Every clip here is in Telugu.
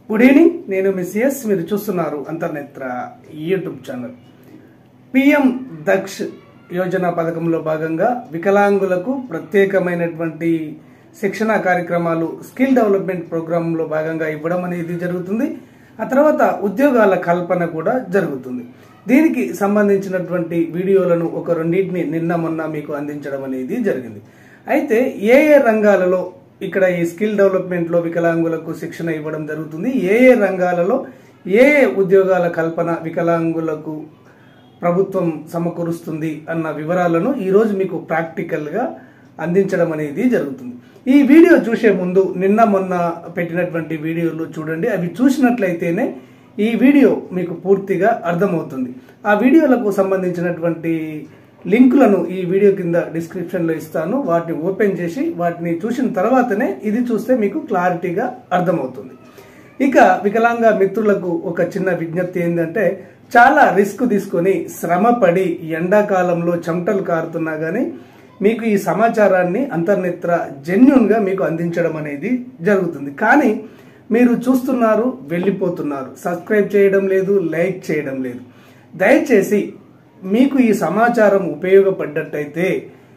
గుడ్ ఈవినింగ్ నేను మిస్ ఎస్ మీరు చూస్తున్నారు Antarnetra YouTube channel PM Daksh Yojana పథకంలో భాగంగా వికలాంగులకు ప్రత్యేకమైనటువంటి శిక్షణ కార్యక్రమాలు స్కిల్ డెవలప్మెంట్ ప్రోగ్రాంలో భాగంగా ఇవ్వడం అనేది జరుగుతుంది ఆ తర్వాత ఉద్యోగాల కల్పన కూడా జరుగుతుంది దీనికి సంబంధించినటువంటి వీడియోలను ఒక రెండింటిని నిన్న మొన్న మీకు అందించడం అనేది జరిగింది అయితే ఏ ఏ రంగాలలో ఇక్కడ ఈ స్కిల్ డెవలప్మెంట్ లో వికలాంగులకు శిక్షణ ఇవ్వడం జరుగుతుంది ఏ ఏ రంగాలలో ఏ ఏ ఉద్యోగాల కల్పన వికలాంగులకు ప్రభుత్వం సమకూరుస్తుంది అన్న వివరాలను ఈరోజు మీకు ప్రాక్టికల్గా అందించడం అనేది జరుగుతుంది ఈ వీడియో చూసే ముందు నిన్న మొన్న పెట్టినటువంటి వీడియోలు చూడండి అవి చూసినట్లయితేనే ఈ వీడియో మీకు పూర్తిగా అర్థమవుతుంది ఆ వీడియోలకు సంబంధించినటువంటి లింకులను ఈ వీడియో కింద డిస్క్రిప్షన్లో ఇస్తాను వాటిని ఓపెన్ చేసి వాటిని చూసిన తర్వాతనే ఇది చూస్తే మీకు క్లారిటీగా అర్థమవుతుంది ఇక వికలాంగ మిత్రులకు ఒక చిన్న విజ్ఞప్తి ఏంటంటే చాలా రిస్క్ తీసుకొని శ్రమపడి ఎండాకాలంలో చెమటలు కారుతున్నా కానీ మీకు ఈ సమాచారాన్ని అంతర్నేత్ర జెన్యున్ గా మీకు అందించడం అనేది జరుగుతుంది కానీ మీరు చూస్తున్నారు వెళ్ళిపోతున్నారు సబ్స్క్రైబ్ చేయడం లేదు లైక్ చేయడం లేదు దయచేసి మీకు ఈ సమాచారం ఉపయోగపడ్డట్టయితే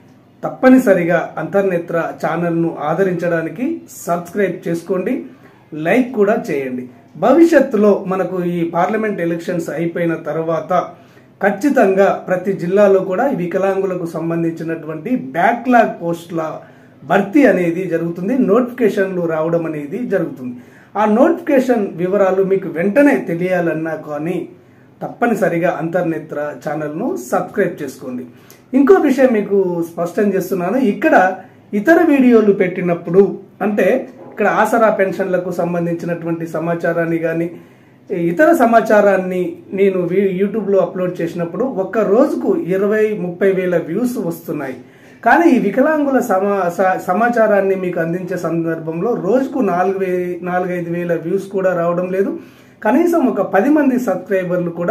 తప్పనిసరిగా అంతర్నేత్ర ఛానల్ను ఆదరించడానికి సబ్స్క్రైబ్ చేసుకోండి లైక్ కూడా చేయండి భవిష్యత్తులో మనకు ఈ పార్లమెంట్ ఎలక్షన్స్ అయిపోయిన తర్వాత ఖచ్చితంగా ప్రతి జిల్లాలో కూడా ఈ వికలాంగులకు సంబంధించినటువంటి బ్యాక్లాగ్ పోస్టుల భర్తీ అనేది జరుగుతుంది నోటిఫికేషన్లు రావడం అనేది జరుగుతుంది ఆ నోటిఫికేషన్ వివరాలు మీకు వెంటనే తెలియాలన్నా కానీ తప్పనిసరిగా అంతర్నేత్ర ఛానల్ను సబ్స్క్రైబ్ చేసుకోండి ఇంకో విషయం మీకు స్పష్టం చేస్తున్నాను ఇక్కడ ఇతర వీడియోలు పెట్టినప్పుడు అంటే ఇక్కడ ఆసరా పెన్షన్లకు సంబంధించినటువంటి సమాచారాన్ని కానీ ఇతర సమాచారాన్ని నేను వీ- యూట్యూబ్లో అప్లోడ్ చేసినప్పుడు ఒక్క రోజుకు ఇరవై ముప్పై వేల వ్యూస్ వస్తున్నాయి కానీ ఈ వికలాంగుల సమా స- సమాచారాన్ని మీకు అందించే సందర్భంలో రోజుకు నాలుగు వే నాలుగైదు వేల వ్యూస్ కూడా రావడం లేదు కనీసం ఒక పది మంది సబ్స్క్రైబర్లు కూడా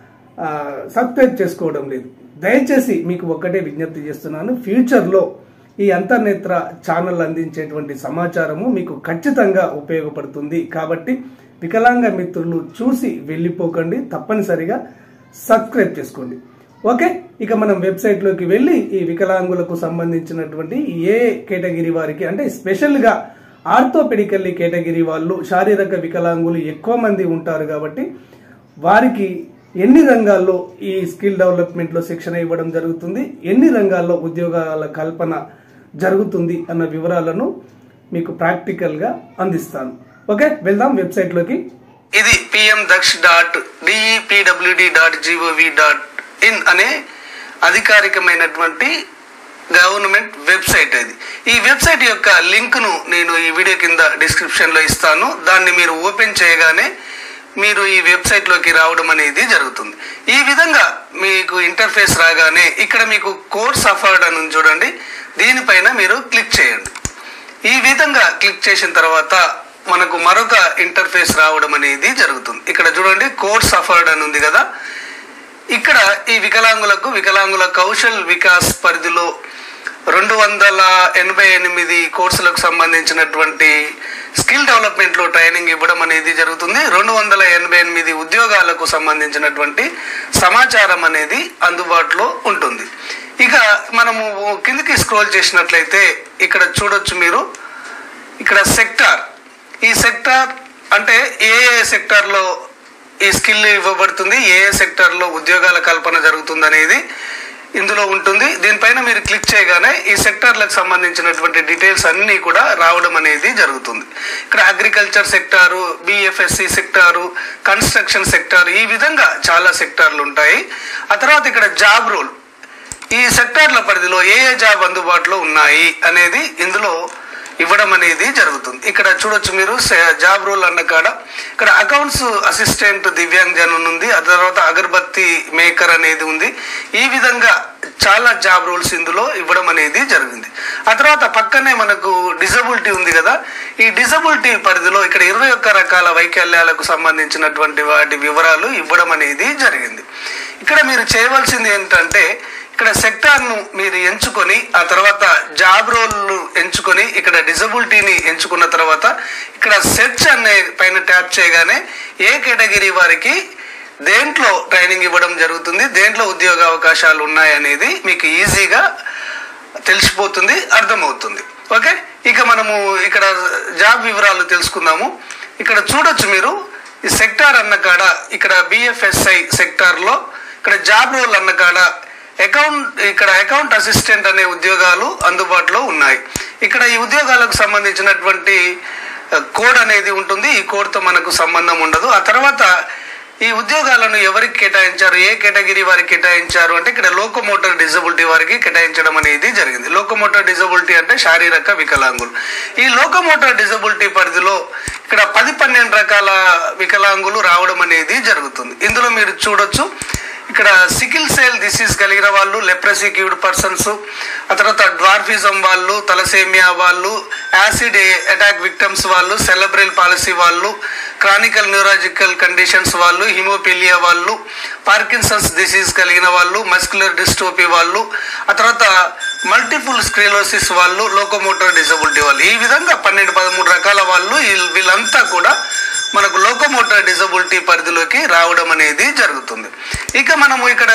ఆ, సబ్స్క్రైబ్ చేసుకోవడం లేదు దయచేసి మీకు ఒక్కటే విజ్ఞప్తి చేస్తున్నాను ఫ్యూచర్లో ఈ అంతర్నేత్ర ఛానల్ అందించేటువంటి సమాచారము మీకు ఖచ్చితంగా ఉపయోగపడుతుంది కాబట్టి వికలాంగ మిత్రులు చూసి వెళ్ళిపోకండి తప్పనిసరిగా సబ్స్క్రైబ్ చేసుకోండి ఓకే ఇక మనం వెబ్సైట్లోకి వెళ్ళి ఈ వికలాంగులకు సంబంధించినటువంటి ఏ కేటగిరీ వారికి అంటే స్పెషల్గా ఆర్థోపెడికల్లీ కేటగిరీ వాళ్ళు శారీరక వికలాంగులు ఎక్కువ మంది ఉంటారు కాబట్టి వారికి ఎన్ని రంగాల్లో ఈ స్కిల్ డెవలప్మెంట్ లో శిక్షణ ఇవ్వడం జరుగుతుంది ఎన్ని రంగాల్లో ఉద్యోగాల కల్పన జరుగుతుంది అన్న వివరాలను మీకు ప్రాక్టికల్ గా అందిస్తాను ఓకే వెళ్దాం వెబ్సైట్ లోకి ఇది PM Daksh dot DEPWD dot GOV dot in అనే అధికారికమైనటువంటి గవర్నమెంట్ వెబ్సైట్ అది ఈ వెబ్సైట్ యొక్క లింక్ ను నేను ఈ వీడియో కింద డిస్క్రిప్షన్ లో ఇస్తాను దాన్ని మీరు ఓపెన్ చేయగానే మీరు ఈ వెబ్సైట్ లోకి రావడం అనేది జరుగుతుంది ఈ విధంగా మీకు ఇంటర్ఫేస్ రాగానే ఇక్కడ మీకు కోర్స్ అఫర్డ్ అని ఉంది చూడండి దీనిపైన మీరు క్లిక్ చేయండి ఈ విధంగా క్లిక్ చేసిన తర్వాత మనకు మరొక ఇంటర్ఫేస్ రావడం అనేది జరుగుతుంది ఇక్కడ చూడండి కోర్స్ అఫర్డ్ అని ఉంది కదా ఇక్కడ ఈ వికలాంగులకు వికలాంగుల కౌశల్ వికాస్ పరిధిలో రెండు వందల ఎనభై ఎనిమిది కోర్సులకు సంబంధించినటువంటి స్కిల్ డెవలప్మెంట్ లో ట్రైనింగ్ ఇవ్వడం అనేది జరుగుతుంది రెండు వందల ఎనభై ఎనిమిది ఉద్యోగాలకు సంబంధించినటువంటి సమాచారం అనేది అందుబాటులో ఉంటుంది ఇక మనము కిందికి స్క్రోల్ చేసినట్లయితే ఇక్కడ చూడొచ్చు మీరు ఇక్కడ సెక్టార్ ఈ సెక్టార్ అంటే ఏ ఏ సెక్టార్లో ఈ స్కిల్ ఇవ్వబడుతుంది ఏ ఏ సెక్టార్లో ఉద్యోగాల కల్పన జరుగుతుంది అనేది ఇందులో ఉంటుంది దీనిపైన మీరు క్లిక్ చేయగానే ఈ సెక్టార్లకు సంబంధించినటువంటి డీటెయిల్స్ అన్నీ కూడా రావడం అనేది జరుగుతుంది ఇక్కడ agriculture sector BFSI sector construction sector ఈ విధంగా చాలా సెక్టార్లు ఉంటాయి ఆ తర్వాత ఇక్కడ జాబ్ రోల్ ఈ సెక్టార్ల పరిధిలో ఏ ఏ జాబ్ అందుబాటులో ఉన్నాయి అనేది ఇందులో ఇవ్వడం అనేది జరుగుతుంది ఇక్కడ చూడొచ్చు మీరు స- జాబ్ రోల్ అన్న కాడ ఇక్కడ అకౌంట్స్ అసిస్టెంట్ దివ్యాంగజన్ ఉంది ఆ తర్వాత అగరబత్తి మేకర్ అనేది ఉంది ఈ విధంగా చాలా జాబ్ రోల్స్ ఇందులో ఇవ్వడం అనేది జరిగింది ఆ తర్వాత పక్కనే మనకు డిజబిలిటీ ఉంది కదా ఈ డిజబిలిటీ పరిధిలో ఇక్కడ ఇరవై ఒక్క రకాల వైకల్యాలకు సంబంధించినటువంటి వాటి వివరాలు ఇవ్వడం అనేది జరిగింది ఇక్కడ మీరు చేయవలసింది ఏంటంటే ఇక్కడ సెక్టార్ను మీరు ఎంచుకొని ఆ తర్వాత జాబ్ రోల్ ఎంచుకొని ఇక్కడ డిజబిలిటీని ఎంచుకున్న తర్వాత ఇక్కడ సెర్చ్ అనే పైన ట్యాప్ చేయగానే ఏ కేటగిరీ వారికి దేంట్లో ట్రైనింగ్ ఇవ్వడం జరుగుతుంది దేంట్లో ఉద్యోగ అవకాశాలు ఉన్నాయనేది మీకు ఈజీగా తెలిసిపోతుంది అర్థమవుతుంది ఓకే ఇక మనము ఇక్కడ జాబ్ వివరాలు తెలుసుకుందాము ఇక్కడ చూడొచ్చు మీరు ఈ సెక్టార్ అన్న కాడ ఇక్కడ బిఎఫ్ఎస్ఐ సెక్టార్లో ఇక్కడ జాబ్ రోల్ అన్న కాడ అకౌంట్ ఇక్కడ అకౌంట్ అసిస్టెంట్ అనే ఉద్యోగాలు అందుబాటులో ఉన్నాయి ఇక్కడ ఈ ఉద్యోగాలకు సంబంధించినటువంటి ఆ, కోడ్ అనేది ఉంటుంది ఈ కోడ్తో మనకు సంబంధం ఉండదు ఆ తర్వాత ఈ ఉద్యోగాలను ఎవరికి కేటాయించారు ఏ కేటగిరీ వారికి కేటాయించారు అంటే ఇక్కడ లోకోమోటర్ డిజబిలిటీ వారికి కేటాయించడం అనేది జరిగింది లోకోమోటర్ డిజబిలిటీ అంటే శారీరక వికలాంగులు ఈ లోకోమోటర్ డిజబిలిటీ పరిధిలో ఇక్కడ పది పన్నెండు రకాల వికలాంగులు రావడం అనేది జరుగుతుంది ఇందులో మీరు చూడొచ్చు ఇక్కడ సికిల్ సెల్ డిసీజ్ కలిగిన వాళ్ళు లెప్రసీ క్యూడ్ పర్సన్స్ ఆ తర్వాత డ్వార్ఫిజం వాళ్ళు తలసేమియా వాళ్ళు యాసిడ్ అటాక్ విక్టమ్స్ వాళ్ళు సెలబ్రల్ పాలసీ వాళ్ళు క్రానికల్ న్యూరాజికల్ కండిషన్స్ వాళ్ళు హిమోపిలియా వాళ్ళు పార్కిన్సన్స్ డిసీజ్ కలిగిన వాళ్ళు మస్కులర్ డిస్టోపీ వాళ్ళు ఆ తర్వాత మల్టిపుల్ స్క్రీలోసిస్ వాళ్ళు లోకోమోటర్ డిజబిలిటీ వాళ్ళు ఈ విధంగా పన్నెండు పదమూడు రకాల వాళ్ళు వీళ్ళ- వీళ్ళంతా కూడా మనకు లోకోమోటర్ డిజబిలిటీ పరిధిలోకి రావడం అనేది జరుగుతుంది ఇక మనము ఇక్కడ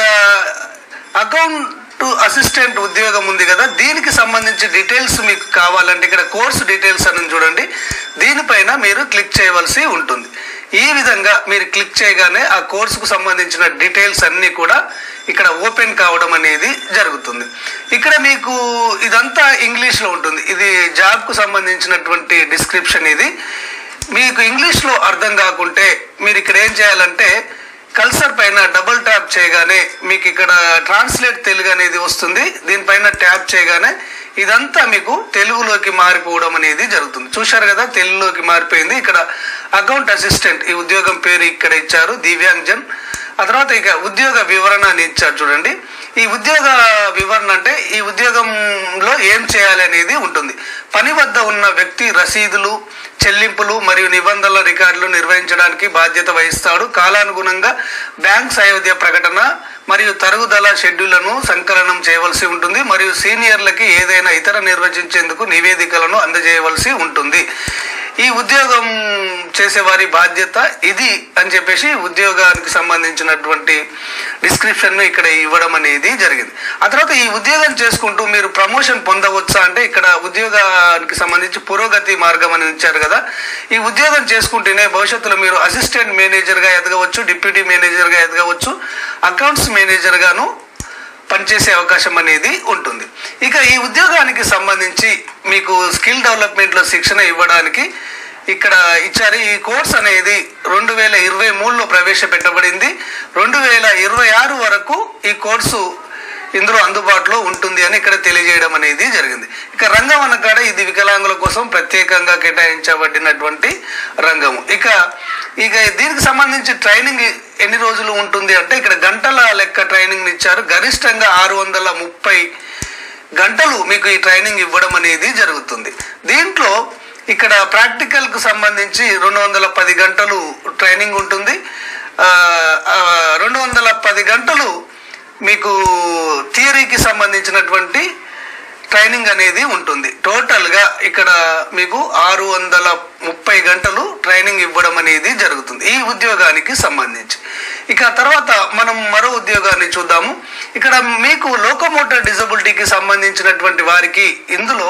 అకౌంట్ అసిస్టెంట్ ఉద్యోగం ఉంది కదా దీనికి సంబంధించి డీటెయిల్స్ మీకు కావాలంటే ఇక్కడ కోర్స్ డీటెయిల్స్ అని చూడండి దీనిపైన మీరు క్లిక్ చేయవలసి ఉంటుంది ఈ విధంగా మీరు క్లిక్ చేయగానే ఆ కోర్సుకు సంబంధించిన డీటెయిల్స్ అన్నీ కూడా ఇక్కడ ఓపెన్ కావడం అనేది జరుగుతుంది ఇక్కడ మీకు ఇదంతా ఇంగ్లీష్లో ఉంటుంది ఇది జాబ్కు సంబంధించినటువంటి డిస్క్రిప్షన్ ఇది మీకు ఇంగ్లీష్లో అర్థం కాకుంటే మీరు ఇక్కడ ఏం చేయాలంటే కల్సర్ పైన డబుల్ ట్యాప్ చేయగానే మీకు ఇక్కడ ట్రాన్స్లేట్ తెలుగు అనేది వస్తుంది దీనిపైన ట్యాప్ చేయగానే ఇదంతా మీకు తెలుగులోకి మారిపోవడం అనేది జరుగుతుంది చూశారు కదా తెలుగులోకి మారిపోయింది ఇక్కడ అకౌంట్ అసిస్టెంట్ ఈ ఉద్యోగం పేరు ఇక్కడ ఇచ్చారు దివ్యాంగ్జన్ ఆ తర్వాత ఇక ఉద్యోగ వివరణ అని ఇచ్చారు చూడండి ఈ ఉద్యోగ వివరణ అంటే ఈ ఉద్యోగంలో ఏం చేయాలి అనేది ఉంటుంది పని వద్ద ఉన్న వ్యక్తి రసీదులు చెల్లింపులు మరియు నిబంధనల రికార్డులు నిర్వహించడానికి బాధ్యత వహిస్తాడు కాలానుగుణంగా బ్యాంక్ సయోధ్య ప్రకటన మరియు తరుగుదల షెడ్యూళ్లను సంకలనం చేయవలసి ఉంటుంది మరియు సీనియర్లకి ఏదైనా ఇతర నిర్వచించేందుకు నివేదికలను అందజేయవలసి ఉంటుంది ఈ ఉద్యోగం చేసేవారి బాధ్యత ఇది అని చెప్పేసి ఉద్యోగానికి సంబంధించినటువంటి డిస్క్రిప్షన్ ఇక్కడ ఇవ్వడం అనేది జరిగింది ఆ తర్వాత ఈ ఉద్యోగం చేసుకుంటూ మీరు ప్రమోషన్ పొందవచ్చా అంటే ఇక్కడ ఉద్యోగానికి సంబంధించి పురోగతి మార్గం అని ఇచ్చారు కదా ఈ ఉద్యోగం చేసుకుంటేనే భవిష్యత్తులో మీరు అసిస్టెంట్ మేనేజర్గా ఎదగవచ్చు డిప్యూటీ మేనేజర్గా ఎదగవచ్చు అకౌంట్స్ మేనేజర్గాను పనిచేసే అవకాశం అనేది ఉంటుంది ఇక ఈ ఉద్యోగానికి సంబంధించి మీకు స్కిల్ డెవలప్మెంట్లో శిక్షణ ఇవ్వడానికి ఇక్కడ ఇచ్చారు ఈ కోర్స్ అనేది రెండు వేల ఇరవై మూడులో ప్రవేశపెట్టబడింది రెండు వేల ఇరవై ఆరు వరకు ఈ కోర్సు ఇందులో అందుబాటులో ఉంటుంది అని ఇక్కడ తెలియజేయడం అనేది జరిగింది ఇక రంగం అనకాడ ఇది వికలాంగుల కోసం ప్రత్యేకంగా కేటాయించబడినటువంటి రంగము ఇక ఇక దీనికి సంబంధించి ట్రైనింగ్ ఎన్ని రోజులు ఉంటుంది అంటే ఇక్కడ గంటల లెక్క ట్రైనింగ్ ఇచ్చారు గరిష్టంగా ఆరు వందల ముప్పై గంటలు మీకు ఈ ట్రైనింగ్ ఇవ్వడం అనేది జరుగుతుంది దీంట్లో ఇక్కడ ప్రాక్టికల్ కు సంబంధించి రెండు వందల పది గంటలు ట్రైనింగ్ ఉంటుంది ఆ, ఆ, రెండు వందల పది గంటలు మీకు థియరీకి సంబంధించినటువంటి ట్రైనింగ్ అనేది ఉంటుంది టోటల్గా ఇక్కడ మీకు ఆరు వందల ముప్పై గంటలు ట్రైనింగ్ ఇవ్వడం అనేది జరుగుతుంది ఈ ఉద్యోగానికి సంబంధించి ఇక తర్వాత మనం మరో ఉద్యోగాన్ని చూద్దాము ఇక్కడ మీకు లోకోమోటర్ డిజబిలిటీకి సంబంధించినటువంటి వారికి ఇందులో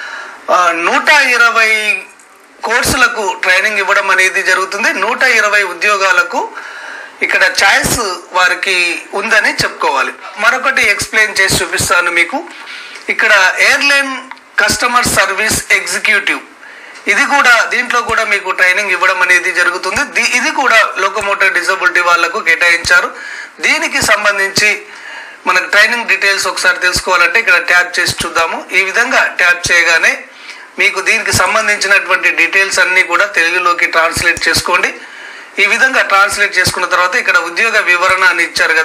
ఆ, నూట ఇరవై కోర్సులకు ట్రైనింగ్ ఇవ్వడం అనేది జరుగుతుంది నూట ఇరవై ఉద్యోగాలకు ఇక్కడ ఛాయిస్ వారికి ఉందని చెప్పుకోవాలి మరొకటి ఎక్స్ప్లెయిన్ చేసి చూపిస్తాను మీకు ఇక్కడ ఎయిర్లైన్ కస్టమర్ సర్వీస్ ఎగ్జిక్యూటివ్ ఇది కూడా దీంట్లో కూడా మీకు ట్రైనింగ్ ఇవ్వడం అనేది జరుగుతుంది ది- ఇది కూడా లోకోమోటర్ డిజబిలిటీ వాళ్లకు కేటాయించారు దీనికి సంబంధించి మనకు ట్రైనింగ్ డీటెయిల్స్ ఒకసారి తెలుసుకోవాలంటే ఇక్కడ ట్యాప్ చేసి చూద్దాము ఈ విధంగా ట్యాప్ చేయగానే మీకు దీనికి సంబంధించినటువంటి డీటెయిల్స్ అన్నీ కూడా తెలుగులోకి ట్రాన్స్లేట్ చేసుకోండి ఈ విధంగా ట్రాన్స్లేట్ చేసుకున్న తర్వాత ఇక్కడ ఉద్యోగ వివరణ అని ఇచ్చారు కదా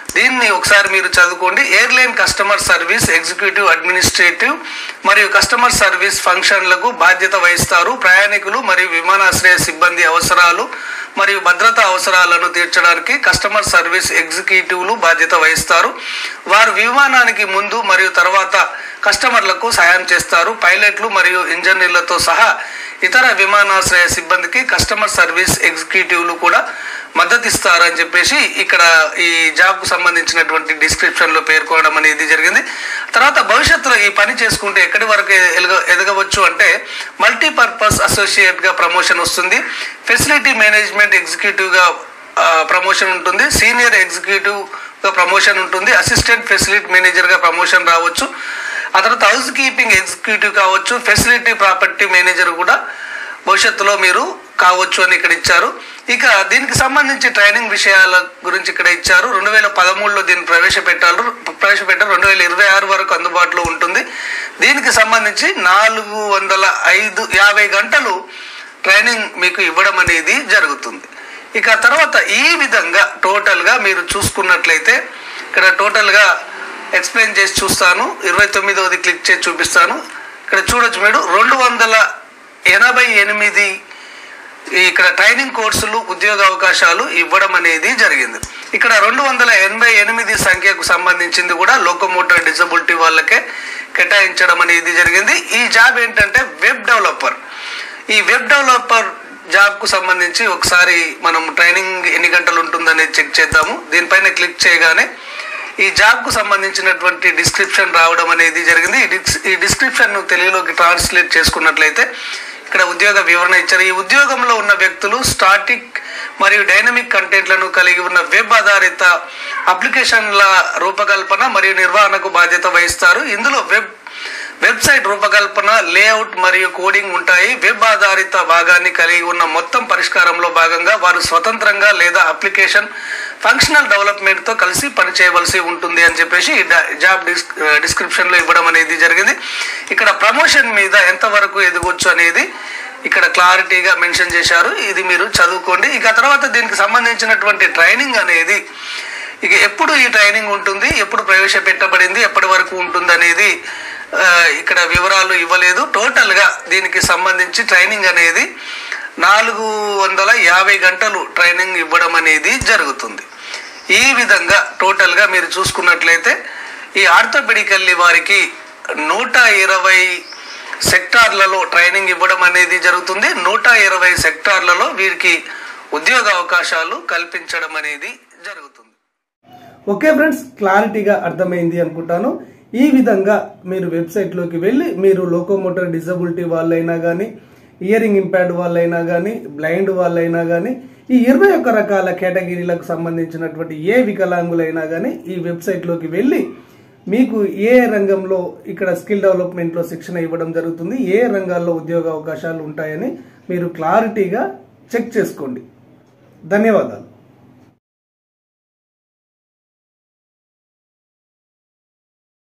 దీన్ని ఒకసారి మీరు చదువుకోండి airline customer service executive administrative మరియు కస్టమర్ సర్వీస్ ఫంక్షన్లకు బాధ్యత వహిస్తారు ప్రయాణికులు మరియు విమానాశ్రయ సిబ్బంది అవసరాలు మరియు భద్రతా అవసరాలను తీర్చడానికి కస్టమర్ సర్వీస్ ఎగ్జిక్యూటివ్లు బాధ్యత వహిస్తారు వారు విమానానికి ముందు మరియు తర్వాత కస్టమర్లకు సాయం చేస్తారు పైలట్లు మరియు ఇంజనీర్లతో సహా ఇతర విమానాశ్రయ సిబ్బందికి కస్టమర్ సర్వీస్ ఎగ్జిక్యూటివ్లు కూడా మద్దతిస్తారు అని చెప్పేసి ఇక్కడ ఈ జాబ్ కు సంబంధించినటువంటి డిస్క్రిప్షన్ లో పేర్కోవడం అనేది జరిగింది తర్వాత భవిష్యత్తులో ఈ పని చేసుకుంటే ఎక్కడి వరకు ఎదగ ఎదగవచ్చు అంటే మల్టీపర్పస్ అసోసియేట్ గా ప్రమోషన్ వస్తుంది ఫెసిలిటీ మేనేజ్మెంట్ ఎగ్జిక్యూటివ్ గా ప్రమోషన్ ఉంటుంది సీనియర్ ఎగ్జిక్యూటివ్ గా ప్రమోషన్ ఉంటుంది అసిస్టెంట్ ఫెసిలిటీ మేనేజర్ గా ప్రమోషన్ రావచ్చు ఆ తర్వాత హౌస్ కీపింగ్ ఎగ్జిక్యూటివ్ కావచ్చు ఫెసిలిటీ ప్రాపర్టీ మేనేజర్ కూడా భవిష్యత్తులో మీరు కావచ్చు అని ఇక్కడ ఇచ్చారు ఇక దీనికి సంబంధించి ట్రైనింగ్ విషయాల గురించి ఇక్కడ ఇచ్చారు రెండు వేల పదమూడులో దీన్ని ప్రవేశపెట్టారు ప్రవేశపెట్టారు రెండు వేల ఇరవై ఆరు వరకు అందుబాటులో ఉంటుంది దీనికి సంబంధించి నాలుగు వందల ఐదు యాభై గంటలు ట్రైనింగ్ మీకు ఇవ్వడం అనేది జరుగుతుంది ఇక తర్వాత ఈ విధంగా టోటల్గా మీరు చూసుకున్నట్లయితే ఇక్కడ టోటల్గా ఎక్స్ప్లెయిన్ చేసి చూస్తాను ఇరవై తొమ్మిదవది క్లిక్ చేసి చూపిస్తాను ఇక్కడ చూడొచ్చు మీరు రెండు వందల ఎనభై ఎనిమిది ఇక్కడ ట్రైనింగ్ కోర్సులు ఉద్యోగ అవకాశాలు ఇవ్వడం అనేది జరిగింది ఇక్కడ రెండు వందల ఎనభై ఎనిమిది సంఖ్యకు సంబంధించింది కూడా లోకోమోటర్ డిజబిలిటీ వాళ్ళకే కేటాయించడం అనేది జరిగింది ఈ జాబ్ ఏంటంటే వెబ్ డెవలపర్ ఈ వెబ్ డెవలపర్ జాబ్ కు సంబంధించి ఒకసారి మనం ట్రైనింగ్ ఎన్ని గంటలు ఉంటుందనేది చెక్ చేద్దాము దీనిపైన క్లిక్ చేయగానే ఈ జాబ్ కు సంబంధించినటువంటి డిస్క్రిప్షన్ రావడం అనేది జరిగింది ఈ డిస్- ఈ డిస్క్రిప్షన్ ను తెలుగులోకి ట్రాన్స్లేట్ చేసుకున్నట్లయితే ఇక్కడ ఉద్యోగ వివరణ ఇచ్చారు ఈ ఉద్యోగంలో ఉన్న వ్యక్తులు స్టాటిక్ మరియు డైనమిక్ కంటెంట్లను కలిగి ఉన్న వెబ్ ఆధారిత అప్లికేషన్ల రూపకల్పన మరియు నిర్వహణకు బాధ్యత వహిస్తారు ఇందులో వెబ్ వెబ్సైట్ రూపకల్పన లేఅవుట్ మరియు కోడింగ్ ఉంటాయి వెబ్ ఆధారిత భాగాన్ని కలిగి ఉన్న మొత్తం పరిష్కారంలో భాగంగా వారు స్వతంత్రంగా లేదా అప్లికేషన్ ఫంక్షనల్ డెవలప్మెంట్ తో కలిసి పనిచేయవలసి ఉంటుంది అని చెప్పేసి ఈ డా- జాబ్ డిస్ డిస్క్రిప్షన్ లో ఇవ్వడం అనేది జరిగింది ఇక్కడ ప్రమోషన్ మీద ఎంతవరకు ఎదగొచ్చు అనేది ఇక్కడ క్లారిటీగా మెన్షన్ చేశారు ఇది మీరు చదువుకోండి ఇక తర్వాత దీనికి సంబంధించినటువంటి ట్రైనింగ్ అనేది ఇక ఎప్పుడు ఈ ట్రైనింగ్ ఉంటుంది ఎప్పుడు ప్రవేశపెట్టబడింది ఎప్పటి వరకు ఉంటుంది అనేది ఆ, ఇక్కడ వివరాలు ఇవ్వలేదు టోటల్ గా దీనికి సంబంధించి ట్రైనింగ్ అనేది నాలుగు వందల యాభై గంటలు ట్రైనింగ్ ఇవ్వడం అనేది జరుగుతుంది ఈ విధంగా టోటల్ గా మీరు చూసుకున్నట్లయితే ఈ ఆర్థోపెడికల్లీ వారికి నూట ఇరవై సెక్టార్లలో ట్రైనింగ్ ఇవ్వడం అనేది జరుగుతుంది నూట ఇరవై సెక్టార్లలో వీరికి ఉద్యోగ అవకాశాలు కల్పించడం అనేది జరుగుతుంది ఓకే ఫ్రెండ్స్ క్లారిటీగా అర్థమైంది అనుకుంటాను ఈ విధంగా మీరు వెబ్సైట్లోకి వెళ్ళి మీరు లోకోమోటర్ డిజబిలిటీ వాళ్ళైనా కానీ ఇయరింగ్ ఇంపాక్ట్ వాళ్ళైనా కానీ బ్లైండ్ వాళ్ళైనా కానీ ఈ ఇరవై ఒక్క రకాల కేటగిరీలకు సంబంధించినటువంటి ఏ వికలాంగులైనా కానీ ఈ వెబ్సైట్లోకి వెళ్ళి మీకు ఏ రంగంలో ఇక్కడ స్కిల్ డెవలప్మెంట్లో శిక్షణ ఇవ్వడం జరుగుతుంది ఏ రంగాల్లో ఉద్యోగ అవకాశాలు ఉంటాయని మీరు క్లారిటీగా చెక్ చేసుకోండి ధన్యవాదాలు